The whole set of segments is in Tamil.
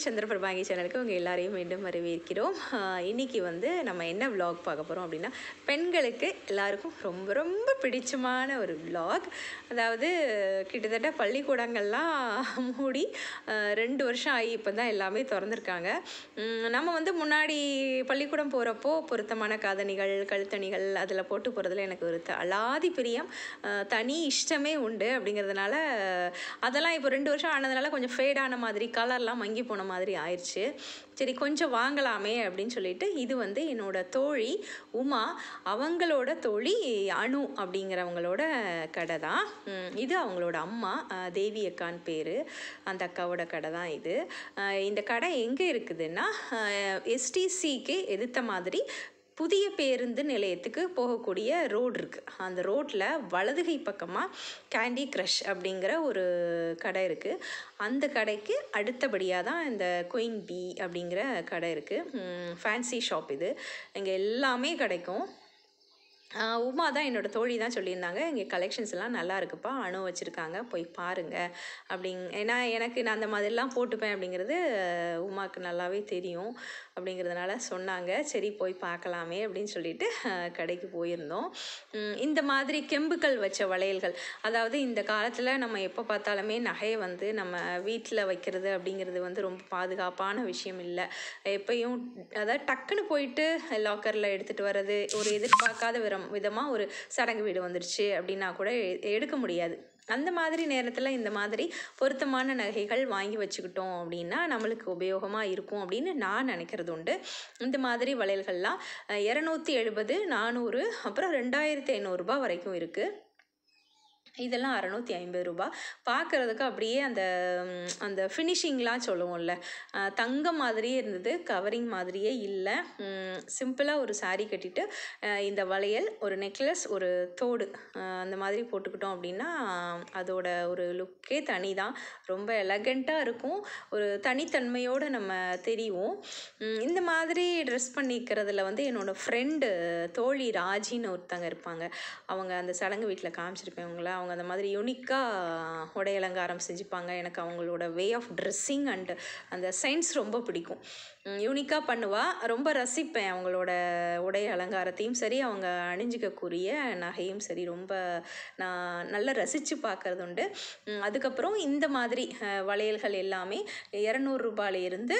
சந்திரபிரபாங்கி சேனலுக்கு உங்கள் எல்லாரையும் மீண்டும் வரவேற்கிறோம் ஆஹ் இன்னைக்கு வந்து நம்ம என்ன vlog பார்க்க போகிறோம் அப்படின்னா பெண்களுக்கு எல்லாருக்கும் ரொம்ப ரொம்ப பிடிச்சமான ஒரு vlog அதாவது கிட்டத்தட்ட பள்ளிக்கூடங்கள்லாம் மூடி ஆஹ் ரெண்டு வருஷம் ஆகி இப்போ தான் எல்லாமே திறந்துருக்காங்க உம் நம்ம வந்து முன்னாடி பள்ளிக்கூடம் போகிறப்போ பொருத்தமான காதணிகள் கழுத்தணிகள் அதில் போட்டு போகிறதுல எனக்கு ஒரு த- அலாதி பிரியம் ஆஹ் தனி இஷ்டமே உண்டு அப்படிங்கிறதுனால அதெல்லாம் இப்போ ரெண்டு வருஷம் ஆனதுனால கொஞ்சம் ஃபேடான மாதிரி கலர்லாம் மங்கி போன மாதிரி ஆயிடுச்சு சரி கொஞ்சம் வாங்கலாமே அப்படின்னு சொல்லிட்டு இது வந்து என்னோட தோழி உமா அவங்களோட தோழி அனு அப்படிங்கிறவங்களோட கடை தான் உம் இது அவங்களோட அம்மா அஹ் தேவி அக்கான்னு பேர் அந்த அக்காவோட கடை தான் இது அஹ் இந்த கடை எங்கே இருக்குதுன்னா எஸ்டிசிக்கு எதிர்த்த மாதிரி புதிய பேருந்து நிலையத்துக்கு போகக்கூடிய ரோடு இருக்குது அந்த ரோட்டில் வலதுகை பக்கமாக கேண்டி க்ரஷ் அப்படிங்கிற ஒரு கடை இருக்குது அந்த கடைக்கு அடுத்தபடியாக தான் இந்த குயின் பி அப்படிங்கிற கடை இருக்குது ஃபேன்சி ஷாப் இது இங்கே எல்லாமே கிடைக்கும் ஆஹ் உமா தான் என்னோட தோழி தான் சொல்லியிருந்தாங்க இங்கே கலெக்ஷன்ஸ் எல்லாம் நல்லா இருக்குப்பா அணு வச்சுருக்காங்க போய் பாருங்க அப்படிங் ஏன்னா எனக்கு நான் அந்த மாதிரிலாம் போட்டுப்பேன் அப்படிங்கிறது அஹ், உமாக்கு நல்லாவே தெரியும் அப்படிங்கிறதுனால சொன்னாங்க சரி போய் பார்க்கலாமே அப்படின்னு சொல்லிட்டு அஹ், கடைக்கு போயிருந்தோம் உம், இந்த மாதிரி கெம்புகள் வச்ச வளையல்கள் அதாவது இந்த காலத்தில் நம்ம எப்போ பார்த்தாலுமே நகையை வந்து நம்ம வீட்டில் வைக்கிறது அப்படிங்கிறது வந்து ரொம்ப பாதுகாப்பான விஷயம் இல்லை எப்பயும் அதாவது டக்குன்னு போயிட்டு லாக்கரில் எடுத்துகிட்டு வர்றது ஒரு எதிர்பார்க்காத விதம் விதமாக ஒரு சடங்கு வீடு வந்துருச்சு அப்படின்னா கூட எ- எடுக்க முடியாது அந்த மாதிரி நேரத்தில் இந்த மாதிரி பொருத்தமான நகைகள் வாங்கி வச்சுக்கிட்டோம் அப்படின்னா நம்மளுக்கு உபயோகமாக இருக்கும் அப்படின்னு நான் நினைக்கிறது உண்டு இந்த மாதிரி வளையல்கள்லாம் இரநூத்தி எழுபது நானூறு அப்புறம் ரெண்டாயிரத்தி ஐநூறுரூபா வரைக்கும் இருக்குது இதெல்லாம் அறநூற்றி ஐம்பது ரூபாய் பார்க்குறதுக்கு அப்படியே அந்த ம், அந்த ஃபினிஷிங்லாம் சொல்லுவோம்ல அஹ், தங்கம் மாதிரியே இருந்தது கவரிங் மாதிரியே இல்லை சிம்பிளாக ஒரு saree கட்டிட்டு அஹ், இந்த வளையல் ஒரு நெக்லஸ் ஒரு தோடு அஹ், அந்த மாதிரி போட்டுக்கிட்டோம் அப்படின்னா அதோட ஒரு லுக்கே தனி தான் ரொம்ப எலகண்ட்டாக இருக்கும் ஒரு தனித்தன்மையோடு நம்ம தெரியும் உம், இந்த மாதிரி ட்ரெஸ் பண்ணிக்கிறதுல வந்து என்னோடய ஃப்ரெண்டு தோழி ராஜின்னு ஒருத்தங்க இருப்பாங்க அவங்க அந்த சடங்கு வீட்டில் காமிச்சிருப்பேன் அவங்கள அவங்க அந்த மாதிரி யூனிக்காக உடை அலங்காரம் செஞ்சுப்பாங்க எனக்கு அவங்களோட வே ஆஃப் ட்ரெஸ்ஸிங் அண்ட் அந்த சென்ஸ் ரொம்ப பிடிக்கும் யூனிக்காக பண்ணுவா ரொம்ப ரசிப்பேன் அவங்களோட உடை அலங்காரத்தையும் சரி அவங்க அணிஞ்சிக்கக்கூடிய நகையும் சரி ரொம்ப நான் நல்லா ரசித்து பார்க்கறது உண்டு உம், அதுக்கப்புறம் இந்த மாதிரி அஹ், வளையல்கள் எல்லாமே இரநூறுபால இருந்து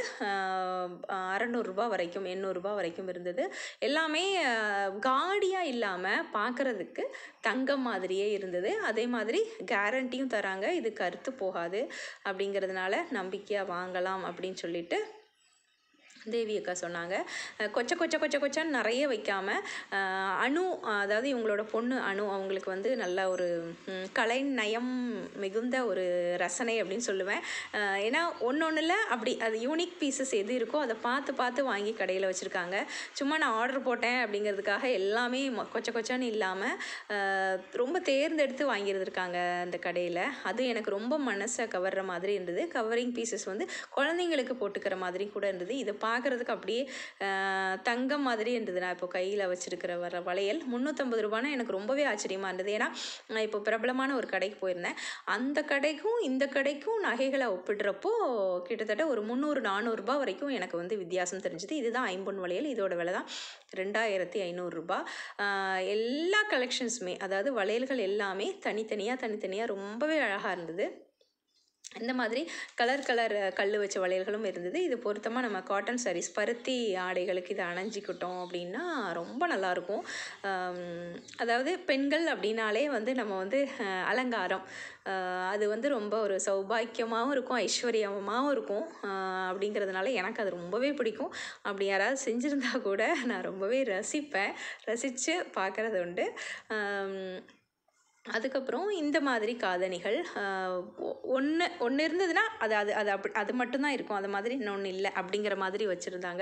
அறநூறுரூபா வரைக்கும் எண்ணூறுரூபா வரைக்கும் இருந்தது எல்லாமே காடியாக இல்லாமல் பார்க்குறதுக்கு தங்கம் மாதிரியே இருந்தது அதே மாதிரி கேரண்டியும் தராங்க இது கருத்து போகாது அப்படிங்கிறதுனால நம்பிக்கையாக வாங்கலாம் அப்படின்னு சொல்லிட்டு தேவி அக்கா சொன்னாங்க அஹ் கொச்ச கொச்ச கொச்ச கொச்சன்னு நிறைய வைக்காம அஹ் அணு அதாவது இவங்களோட பொண்ணு அணு அவங்களுக்கு வந்து நல்ல ஒரு ம், கலை நயம் மிகுந்த ஒரு ரசனை அப்படின்னு சொல்லுவேன் அஹ் ஏன்னா ஒன்று ஒன்றில் அப்படி அது யூனிக் பீசஸ் எது இருக்கோ அதை பார்த்து பார்த்து வாங்கி கடையில் வச்சுருக்காங்க சும்மா நான் ஆர்டர் போட்டேன் அப்படிங்கிறதுக்காக எல்லாமே மொ- கொச்ச கொச்சன்னு இல்லாமல் ரொம்ப தேர்ந்தெடுத்து வாங்கியிருந்திருக்காங்க அந்த கடையில் அது எனக்கு ரொம்ப மனசை கவர்ற மாதிரி இருந்தது கவரிங் பீசஸ் வந்து குழந்தைங்களுக்கு போட்டுக்கிற மாதிரி கூட இருந்தது இதை பார்க்குறதுக்கு அப்படியே அஹ், தங்கம் மாதிரி இருந்தது நான் இப்போ கையில் வச்சிருக்கிற வர வளையல் முந்நூற்றம்பது ரூபான்னா எனக்கு ரொம்பவே ஆச்சரியமாக இருந்தது ஏன்னா நான் இப்போ பிரபலமான ஒரு கடைக்கு போயிருந்தேன் அந்த கடைக்கும் இந்த கடைக்கும் நகைகளை ஒப்பிடுறப்போ கிட்டத்தட்ட ஒரு முந்நூறு நானூறுரூபா வரைக்கும் எனக்கு வந்து வித்தியாசம் தெரிஞ்சுது இதுதான் ஐம்பொன் வளையல் இதோட விலை தான் ரெண்டாயிரத்தி ஐநூறுரூபா எல்லா கலெக்ஷன்ஸுமே அதாவது வளையல்கள் எல்லாமே தனித்தனியாக தனித்தனியாக ரொம்பவே அழகாக இருந்தது இந்த மாதிரி கலர் கலர் கல் வச்ச வளையல்களும் இருந்தது இது பொருத்தமாக நம்ம காட்டன் sarees பருத்தி ஆடைகளுக்கு இதை அணைஞ்சிக்கிட்டோம் அப்படின்னா ரொம்ப நல்லாயிருக்கும் அதாவது பெண்கள் அப்படின்னாலே வந்து நம்ம வந்து அஹ், அலங்காரம் அஹ், அது வந்து ரொம்ப ஒரு சௌபாக்கியமாகவும் இருக்கும் ஐஸ்வர்யமாகவும் இருக்கும் அஹ், அப்படிங்கிறதுனால எனக்கு அது ரொம்பவே பிடிக்கும் அப்படி யாராவது செஞ்சுருந்தா கூட நான் ரொம்பவே ரசிப்பேன் ரசித்து பார்க்குறது உண்டு அம், அதுக்கப்புறம் இந்த மாதிரி காதணிகள் ஒன்று ஒன்று இருந்ததுன்னா அது அது அது அப்படி அது மட்டும்தான் இருக்கும் அது மாதிரி இன்னொன்று இல்லை அப்படிங்கிற மாதிரி வச்சுருந்தாங்க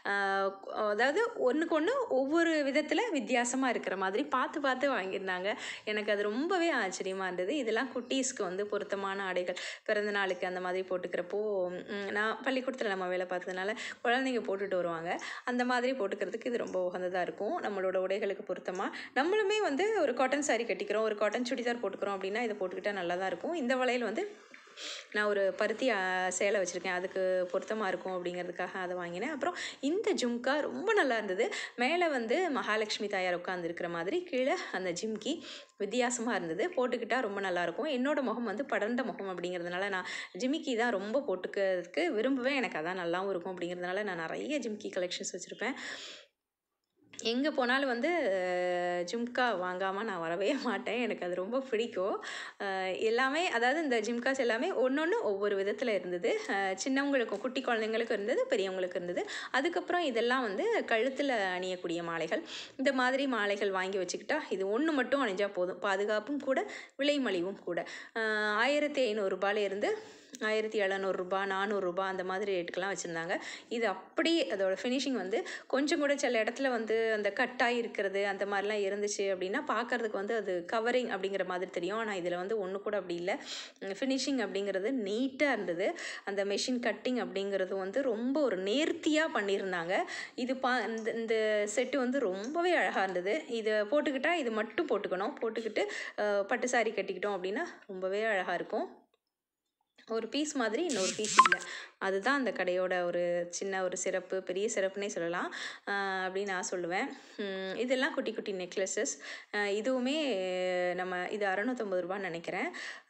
அதாவது ஒன்றுக்கு ஒன்று ஒவ்வொரு விதத்தில் வித்தியாசமாக இருக்கிற மாதிரி பார்த்து பார்த்து வாங்கியிருந்தாங்க எனக்கு அது ரொம்பவே ஆச்சரியமாக இருந்தது இதெல்லாம் குட்டீஸ்க்கு வந்து பொருத்தமான ஆடைகள் பிறந்த நாளுக்கு அந்த மாதிரி போட்டுக்கிறப்போ ம், நான் பள்ளிக்கூடத்தில் நம்ம வேலை பார்த்ததுனால குழந்தைங்க போட்டுட்டு வருவாங்க அந்த மாதிரி போட்டுக்கிறதுக்கு இது ரொம்ப உகந்ததாக இருக்கும் நம்மளோட உடைகளுக்கு பொருத்தமாக நம்மளுமே வந்து ஒரு காட்டன் saree கட்டிக்கிறோம் ஒரு காட்டன் சுடிதார் போட்டுக்கிறோம் அப்படின்னா இதை போட்டுக்கிட்டால் நல்லா தான் இருக்கும் இந்த வளையல் வந்து நான் ஒரு பருத்தி ஆ, சேலை வச்சுருக்கேன் அதுக்கு பொருத்தமாக இருக்கும் அப்படிங்கிறதுக்காக அதை வாங்கினேன் அப்புறம் இந்த ஜும்கா ரொம்ப நல்லா இருந்தது மேலே வந்து மகாலட்சுமி தாயார் உட்காந்துருக்கிற மாதிரி கீழே அந்த ஜிம்கி வித்தியாசமாக இருந்தது போட்டுக்கிட்டால் ரொம்ப நல்லாயிருக்கும் என்னோட முகம் வந்து படர்ந்த முகம் அப்படிங்கிறதுனால நான் ஜிமிக்கி தான் ரொம்ப போட்டுக்கிறதுக்கு விரும்புவேன் எனக்கு அதான் நல்லாவும் இருக்கும் அப்படிங்கிறதுனால நான் நிறைய ஜிமிக்கி கலெக்ஷன்ஸ் வச்சுருப்பேன் எங்கே போனாலும் வந்து அஹ், ஜும்கா வாங்காமல் நான் வரவே மாட்டேன் எனக்கு அது ரொம்ப பிடிக்கும் அஹ், எல்லாமே அதாவது இந்த ஜிம்காஸ் எல்லாமே ஒன்று ஒவ்வொரு விதத்தில் இருந்தது அஹ், சின்னவங்களுக்கும் குட்டி குழந்தைங்களுக்கும் இருந்தது பெரியவங்களுக்கும் இருந்தது அதுக்கப்புறம் இதெல்லாம் வந்து கழுத்தில் அணியக்கூடிய மாலைகள் இந்த மாதிரி மாலைகள் வாங்கி வச்சுக்கிட்டா இது ஒன்று மட்டும் அணிஞ்சா போதும் பாதுகாப்பும் கூட விலை மலிவும் கூட அஹ், ஆயிரத்தி ஐநூறுரூபாலேருந்து ஆயிரத்தி எழுநூறுபா நானூறுரூபா அந்த மாதிரி ரேட்டுக்கெலாம் வச்சுருந்தாங்க இது அப்படி அதோட ஃபினிஷிங் வந்து கொஞ்சம் கூட சில இடத்துல வந்து அந்த கட்டாகி இருக்கிறது அந்த மாதிரிலாம் இருந்துச்சு அப்படின்னா பார்க்கறதுக்கு வந்து அது கவரிங் அப்படிங்கிற மாதிரி தெரியும் ஆனால் இதில் வந்து ஒன்று கூட அப்படி இல்லை ஃபினிஷிங் அப்படிங்கிறது நீட்டாக இருந்தது அந்த மெஷின் கட்டிங் அப்படிங்கிறது வந்து ரொம்ப ஒரு நேர்த்தியாக பண்ணியிருந்தாங்க இது பா இந்த இந்த செட்டு வந்து ரொம்பவே அழகாக இருந்தது இதை போட்டுக்கிட்டால் இது மட்டும் போட்டுக்கணும் போட்டுக்கிட்டு அஹ், பட்டு சாரி கட்டிக்கிட்டோம் அப்படின்னா ரொம்பவே அழகாக இருக்கும் ஒரு பீஸ் மாதிரி இன்னொரு பீஸ் இல்லை அதுதான் அந்த கடையோட ஒரு சின்ன ஒரு சிறப்பு பெரிய சிறப்புனே சொல்லலாம் ஆஹ் அப்படின்னு நான் சொல்லுவேன் உம் இதெல்லாம் குட்டி குட்டி நெக்லஸஸ் இதுவுமே நம்ம இது அறநூற்றம்பது ரூபான்னு நினைக்கிறேன்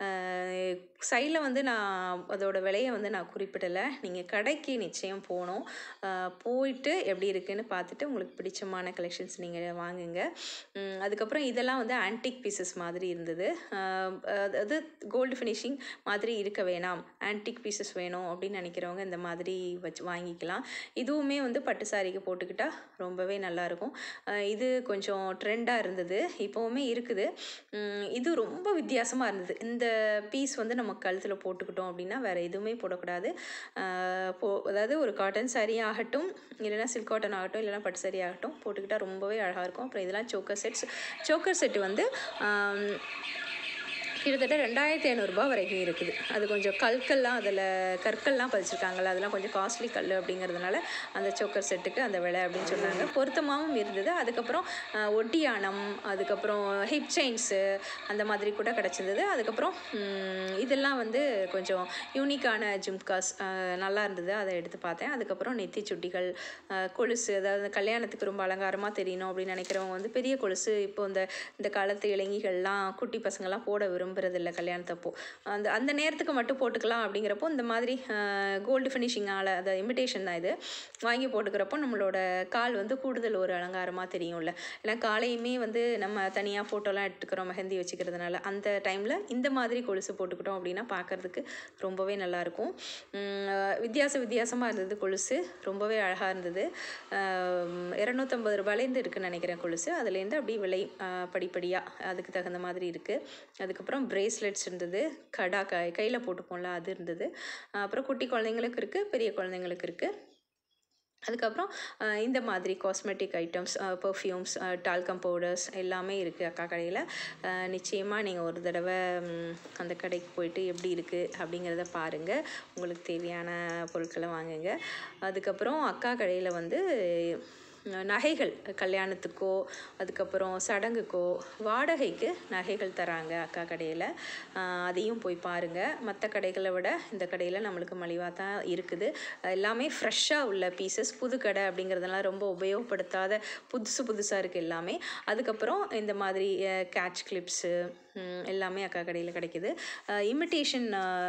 சைடில் வந்து நான் அதோட விலையை வந்து நான் குறிப்பிடலை நீங்கள் கடைக்கு நிச்சயம் போகணும் ஆஹ் போயிட்டு எப்படி இருக்குன்னு பார்த்துட்டு உங்களுக்கு பிடிச்சமான கலெக்ஷன்ஸ் நீங்கள் வாங்குங்க உம் அதுக்கப்புறம் இதெல்லாம் வந்து ஆன்டிக் பீசஸ் மாதிரி இருந்தது ஆஹ் அதாவது கோல்டு ஃபினிஷிங் மாதிரி இருக்க வேணாம் ஆன்டிக் பீசஸ் வேணும் அப்படின்னு நினைக்கிறவங்க இந்த மாதிரி வச்சு வாங்கிக்கலாம் இதுவுமே வந்து பட்டு சாரிக்கு போட்டுக்கிட்டா ரொம்பவே நல்லாயிருக்கும் இது கொஞ்சம் ட்ரெண்டாக இருந்தது இப்போவுமே இருக்குது உம் இது ரொம்ப வித்தியாசமாக இருந்தது இந்த பீஸ் வந்து நம்ம கழுத்தில் போட்டுக்கிட்டோம் அப்படின்னா வேறு எதுவுமே போடக்கூடாது ஆஹ் போ அதாவது ஒரு காட்டன் saree ஆகட்டும் இல்லைன்னா சில்க் காட்டன் ஆகட்டும் இல்லைன்னா பட்டு saree ஆகட்டும் போட்டுக்கிட்டால் ரொம்பவே அழகாக இருக்கும் அப்புறம் இதெல்லாம் சோக்கர் செட்ஸ் சோக்கர் செட்டு வந்து ஆம், கிட்டத்தட்ட ரெண்டாயிரத்தி ஐநூறுரூபா வரைக்கும் இருக்குது அது கொஞ்சம் கற்கள்லாம் அதில் கற்கள்லாம் பதிச்சிருக்காங்கல்ல அதெல்லாம் கொஞ்சம் காஸ்ட்லி கல் அப்படிங்கிறதுனால அந்த சோக்கர் செட்டுக்கு அந்த விலை அப்படின்னு சொன்னாங்க பொருத்தமாகவும் இருந்தது அதுக்கப்புறம் அஹ், ஒட்டியானம் அதுக்கப்புறம் ஹிப் செயின்ஸு அந்த மாதிரி கூட கிடச்சிருந்தது அதுக்கப்புறம் ம், இதெல்லாம் வந்து கொஞ்சம் யூனிக்கான ஜிம்காஸ் நல்லா இருந்தது அதை எடுத்து பார்த்தேன் அதுக்கப்புறம் நெத்தி சுட்டிகள் அஹ், கொலுசு அதாவது கல்யாணத்துக்கு ரொம்ப அலங்காரமாக தெரியணும் அப்படின்னு நினைக்கிறவங்க வந்து பெரிய கொலுசு இப்போ இந்த இந்த காலத்து இளைஞிகள்லாம் குட்டி பசங்கள்லாம் போட விரும்புறதில்ல கல்யாணத்தப்போ அந்த அந்த நேரத்துக்கு மட்டும் போட்டுக்கலாம் அப்படிங்கிறப்போ இந்த மாதிரி கோல்டு ஃபினிஷிங்கால் அந்த இமிடேஷன் தான் இது வாங்கி போட்டுக்கிறப்போ நம்மளோட கால் வந்து கூடுதல் ஒரு அலங்காரமாக தெரியும்ல ஏன்னா காலையுமே வந்து நம்ம தனியாக ஃபோட்டோலாம் எடுத்துக்கிறோம் மெஹந்தி வச்சுக்கிறதுனால அந்த டைமில் இந்த மாதிரி கொலுசு போட்டுக்கிட்டோம் அப்படின்னா பார்க்கறதுக்கு ரொம்பவே நல்லாயிருக்கும் வித்தியாச வித்தியாசமாக இருந்தது கொலுசு ரொம்பவே அழகாக இருந்தது இரநூத்தம்பது ரூபாயிலேருந்து இருக்குன்னு நினைக்கிறேன் கொலுசு அதுலேருந்து அப்படியே விலை படிப்படியாக அதுக்கு தகுந்த மாதிரி இருக்குது அதுக்கப்புறம் பிரேஸ்லெட்ஸ் இருந்தது கடா கை கையில் போட்டுப்போம்ல அது இருந்தது அப்புறம் குட்டி குழந்தைங்களுக்கு இருக்குது பெரிய குழந்தைங்களுக்கு இருக்குது அதுக்கப்புறம் அஹ், இந்த மாதிரி cosmetic items perfumes talcum powders எல்லாமே இருக்குது அக்கா கடையில் நிச்சயமாக நீங்கள் ஒரு தடவை ம், அந்த கடைக்கு போயிட்டு எப்படி இருக்குது அப்படிங்கிறத பாருங்கள் உங்களுக்கு தேவையான பொருட்களை வாங்குங்க அதுக்கப்புறம் அக்கா கடையில் வந்து அஹ், நகைகள் கல்யாணத்துக்கோ அதுக்கப்புறம் சடங்குக்கோ வாடகைக்கு நகைகள் தராங்க அக்கா கடையில் அதையும் போய் பாருங்கள் மற்ற கடைகளை விட இந்த கடையில் நம்மளுக்கு மலிவாக தான் இருக்குது எல்லாமே ஃப்ரெஷ்ஷாக உள்ள பீசஸ் புது கடை அப்படிங்கிறதெல்லாம் ரொம்ப உபயோகப்படுத்தாத புதுசு புதுசாக இருக்குது எல்லாமே அதுக்கப்புறம் இந்த மாதிரி கேட்ச் கிளிப்ஸு எல்லாமே அக்கா கடையில் கிடைக்குது இமிட்டேஷன்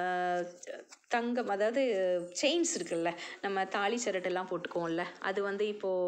தங்கம் அதாவது செயின்ஸ் இருக்குல்ல நம்ம தாலி சரட்டெல்லாம் போட்டுக்குவோம்ல அது வந்து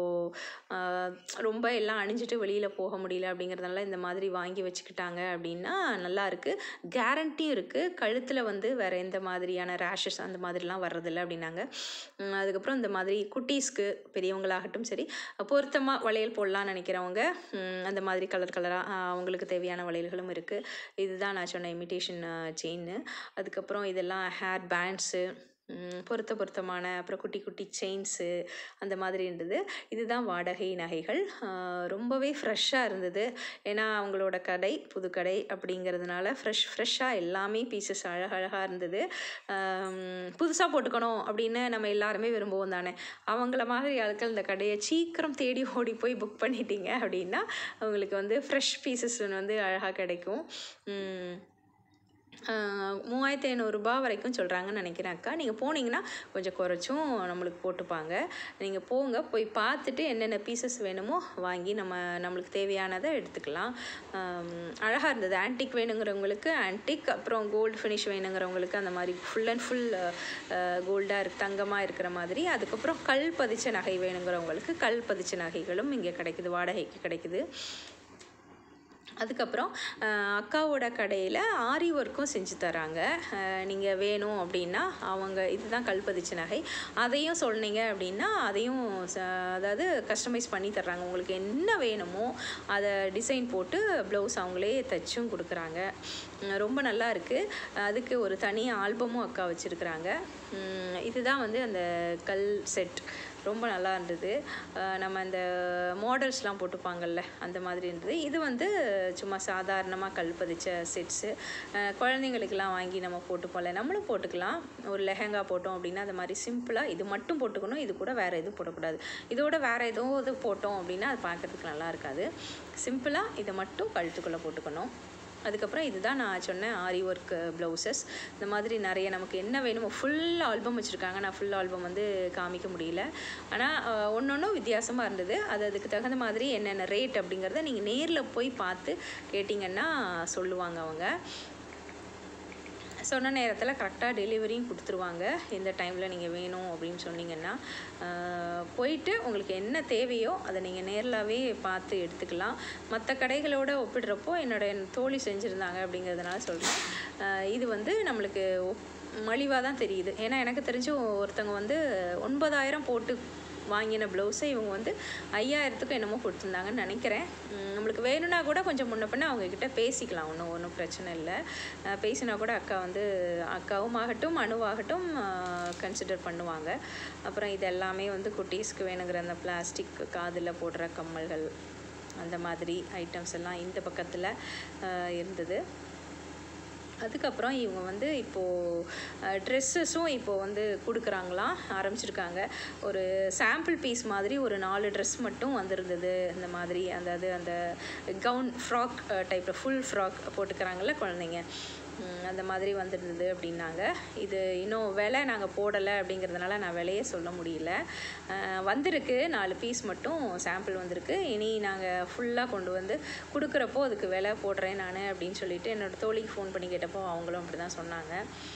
இப்போது ரொம்ப எல்லாம் அணிஞ்சிட்டு வெளியில் போக முடியல அப்படிங்கிறதுனால இந்த மாதிரி வாங்கி வச்சுக்கிட்டாங்க அப்படின்னா நல்லா இருக்குது கேரண்டியும் இருக்குது கழுத்தில் வந்து வேறு எந்த மாதிரியான ரேஷஸ் அந்த மாதிரிலாம் வர்றதில்ல அப்படின்னாங்க உம், அதுக்கப்புறம் இந்த மாதிரி குட்டீஸ்க்கு பெரியவங்களாகட்டும் சரி பொருத்தமாக வளையல் போடலாம்னு நினைக்கிறவங்க உம், அந்த மாதிரி கலர் கலராக அவங்களுக்கு தேவையான வளையல்களும் இருக்குது இதுதான் நான் சொன்ன இமிட்டேஷன் செயின் அதுக்கப்புறம் இதெல்லாம் ஹேர் பேண்ட்ஸு பொருத்த பொருத்தமான அப்புறம் குட்டி குட்டி செயின்ஸு அந்த மாதிரி இருந்தது இதுதான் வாடகை நகைகள் ஆஹ் ரொம்பவே ஃப்ரெஷ்ஷாக இருந்தது ஏன்னா அவங்களோட கடை புது கடை அப்படிங்கிறதுனால ஃப்ரெஷ் ஃப்ரெஷ்ஷாக எல்லாமே பீசஸ் அழகழகாக இருந்தது புதுசாக போட்டுக்கணும் அப்படின்னு நம்ம எல்லாருமே விரும்புவோம் தானே அவங்கள மாதிரி ஆட்கள் இந்த கடையை சீக்கிரம் தேடி ஓடி போய் புக் பண்ணிட்டீங்க அப்படின்னா அவங்களுக்கு வந்து ஃப்ரெஷ் பீசஸ் வந்து அழகாக கிடைக்கும் உம் மூவாயிரத்தி ஐநூறுரூபா வரைக்கும் சொல்கிறாங்கன்னு நினைக்கிறேன் அக்கா நீங்கள் போனீங்கன்னா கொஞ்சம் குறைச்சும் நம்மளுக்கு போட்டுப்பாங்க நீங்கள் போங்க போய் பார்த்துட்டு என்னென்ன பீசஸ் வேணுமோ வாங்கி நம்ம நம்மளுக்கு தேவையானதை எடுத்துக்கலாம் அழகாக இருந்தது ஆன்டிக் வேணுங்கிறவங்களுக்கு ஆன்டிக் அப்புறம் கோல்டு ஃபினிஷ் வேணுங்கிறவங்களுக்கு அந்த மாதிரி ஃபுல் அண்ட் ஃபுல் கோல்டாக இருக்கு தங்கமாக இருக்கிற மாதிரி அதுக்கப்புறம் கல் பதிச்ச நகை வேணுங்கிறவங்களுக்கு கல் பதிச்ச நகைகளும் இங்கே கிடைக்குது வாடகைக்கு கிடைக்குது அதுக்கப்புறம் அஹ், அக்காவோட கடையில் ஆரி ஒர்க்கும் செஞ்சு தராங்க நீங்கள் வேணும் அப்படின்னா அவங்க இதுதான் கல்பதிச்ச நகை அதையும் சொன்னீங்க அப்படின்னா அதையும் ச- அதாவது கஸ்டமைஸ் பண்ணி தர்றாங்க உங்களுக்கு என்ன வேணுமோ அதை டிசைன் போட்டு ப்ளவுஸ் அவங்களே தைச்சும் கொடுக்குறாங்க உம், ரொம்ப நல்லா இருக்குது அதுக்கு ஒரு தனி ஆல்பமும் அக்கா வச்சுருக்குறாங்க இதுதான் வந்து அந்த கல் செட் ரொம்ப நல்லா இருந்தது அஹ் நம்ம இந்த மாடல்ஸ்லாம் போட்டுப்பாங்கல்ல அந்த மாதிரி இருந்தது இது வந்து சும்மா சாதாரணமாக கல் பதிச்ச செட்ஸு குழந்தைங்களுக்கெல்லாம் வாங்கி நம்ம போட்டுப்போம்ல நம்மளும் போட்டுக்கலாம் ஒரு லெஹங்கா போட்டோம் அப்படின்னா அந்த மாதிரி சிம்பிளாக இது மட்டும் போட்டுக்கணும் இது கூட வேறு எதுவும் போடக்கூடாது இதோட வேறு ஏதோ இது போட்டோம் அப்படின்னா அது பார்க்கறதுக்கு நல்லா இருக்காது சிம்பிளாக இதை மட்டும் கழுத்துக்குள்ளே போட்டுக்கணும் அதுக்கப்புறம் இதுதான் நான் சொன்னேன் ஆரி ஒர்க் ப்ளவுசஸ் இந்த மாதிரி நிறைய நமக்கு என்ன வேணுமோ ஃபுல் ஆல்பம் வச்சுருக்காங்க நான் ஃபுல் ஆல்பம் வந்து காமிக்க முடியல ஆனால் ஒன்று ஒன்றும் வித்தியாசமாக இருந்தது அது அதுக்கு தகுந்த மாதிரி என்னென்ன ரேட் அப்படிங்கிறத நீங்கள் நேரில் போய் பார்த்து கேட்டிங்கன்னா சொல்லுவாங்க அவங்க சொன்ன நேரத்தில் கரெக்டாக டெலிவரியும் கொடுத்துருவாங்க இந்த டைமில் நீங்கள் வேணும் அப்படின்னு சொன்னீங்கன்னா ஆஹ், போயிட்டு உங்களுக்கு என்ன தேவையோ அதை நீங்கள் நேர்லாவே பார்த்து எடுத்துக்கலாம் மற்ற கடைகளோட ஒப்பிடுறப்போ என்னோட என் தோழி செஞ்சுருந்தாங்க அப்படிங்கிறதுனால சொல்கிறேன் இது வந்து நம்மளுக்கு மலிவாக தான் தெரியுது ஏன்னா எனக்கு தெரிஞ்சு ஒருத்தவங்க வந்து ஒன்பதாயிரம் போட்டு வாங்கின ப்ளவுஸை இவங்க வந்து ஐயாயிரத்துக்கு என்னமோ கொடுத்துருந்தாங்கன்னு நினைக்கிறேன் உம், நம்மளுக்கு வேணும்னா கூட கொஞ்சம் முன்ன பின்ன அவங்கக்கிட்ட பேசிக்கலாம் ஒன்றும் ஒன்றும் பிரச்சனை இல்லை அஹ் பேசினா கூட அக்கா வந்து அக்காவும் ஆகட்டும் அணுவாகட்டும் கன்சிடர் பண்ணுவாங்க அப்புறம் இது எல்லாமே வந்து குட்டீஸ்க்கு வேணுங்கிற அந்த பிளாஸ்டிக் காதில் போடுற கம்மல்கள் அந்த மாதிரி ஐட்டம்ஸ் எல்லாம் இந்த பக்கத்தில் இருந்தது அதுக்கப்புறம் இவங்க வந்து இப்போது ட்ரெஸ்ஸஸும் இப்போது வந்து கொடுக்குறாங்களாம் ஆரம்பிச்சிருக்காங்க ஒரு சாம்பிள் பீஸ் மாதிரி ஒரு நாலு ட்ரெஸ் மட்டும் வந்திருந்தது இந்த மாதிரி அதாவது அந்த கவுன் ஃப்ராக் டைப்பில் ஃபுல் ஃப்ராக் போட்டுக்கிறாங்கல்ல குழந்தைங்க உம், அந்த மாதிரி வந்திருந்தது அப்படின்னாங்க இது இன்னும் விலை நாங்கள் போடலை அப்படிங்கிறதுனால நான் விலையே சொல்ல முடியல அஹ், வந்திருக்கு நாலு பீஸ் மட்டும் சாம்பிள் வந்திருக்கு இனி நாங்கள் ஃபுல்லாக கொண்டு வந்து கொடுக்குறப்போ அதுக்கு விலை போடுறேன் நான் அப்படின்னு சொல்லிட்டு என்னோட தோழிக்கு ஃபோன் பண்ணி கேட்டப்போ அவங்களும் அப்படி தான் சொன்னாங்க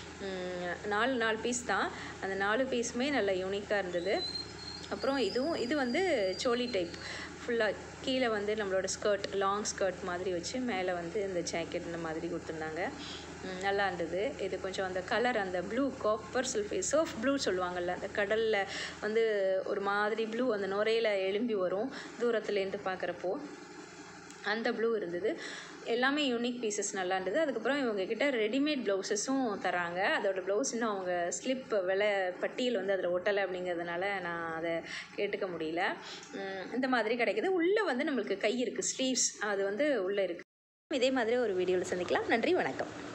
உம், நாலு நாலு பீஸ் தான் அந்த நாலு பீஸுமே நல்ல யூனிக்காக இருந்தது அப்புறம் இதுவும் இது வந்து சோலி டைப் ஃபுல்லாக கீழே வந்து நம்மளோட ஸ்கர்ட் லாங் ஸ்கர்ட் மாதிரி வச்சு மேலே வந்து இந்த ஜாக்கெட் இந்த மாதிரி கொடுத்துருந்தாங்க உம், நல்லா இருந்தது இது கொஞ்சம் அந்த கலர் அந்த blue copper sulphate surf blue சொல்லுவாங்கல்ல அந்த கடலில் வந்து ஒரு மாதிரி ப்ளூ அந்த நுரையில எழும்பி வரும் தூரத்துலேருந்து பார்க்குறப்போ அந்த ப்ளூ இருந்தது எல்லாமே யூனிக் பீசஸ் நல்லா இருந்தது அதுக்கப்புறம் இவங்க கிட்ட ரெடிமேட் ப்ளவுசஸும் தராங்க அதோட ப்ளவுஸ் இன்னும் அவங்க ஸ்லிப் விலை பட்டியல் வந்து அதில் ஒட்டலை அப்படிங்கிறதுனால நான் அதை கேட்டுக்க முடியல உம் இந்த மாதிரி கிடைக்குது உள்ளே வந்து நம்மளுக்கு கை இருக்குது ஸ்லீவ்ஸ் அது வந்து உள்ளே இருக்குது இதே மாதிரி ஒரு வீடியோவில் சந்திக்கலாம் நன்றி வணக்கம்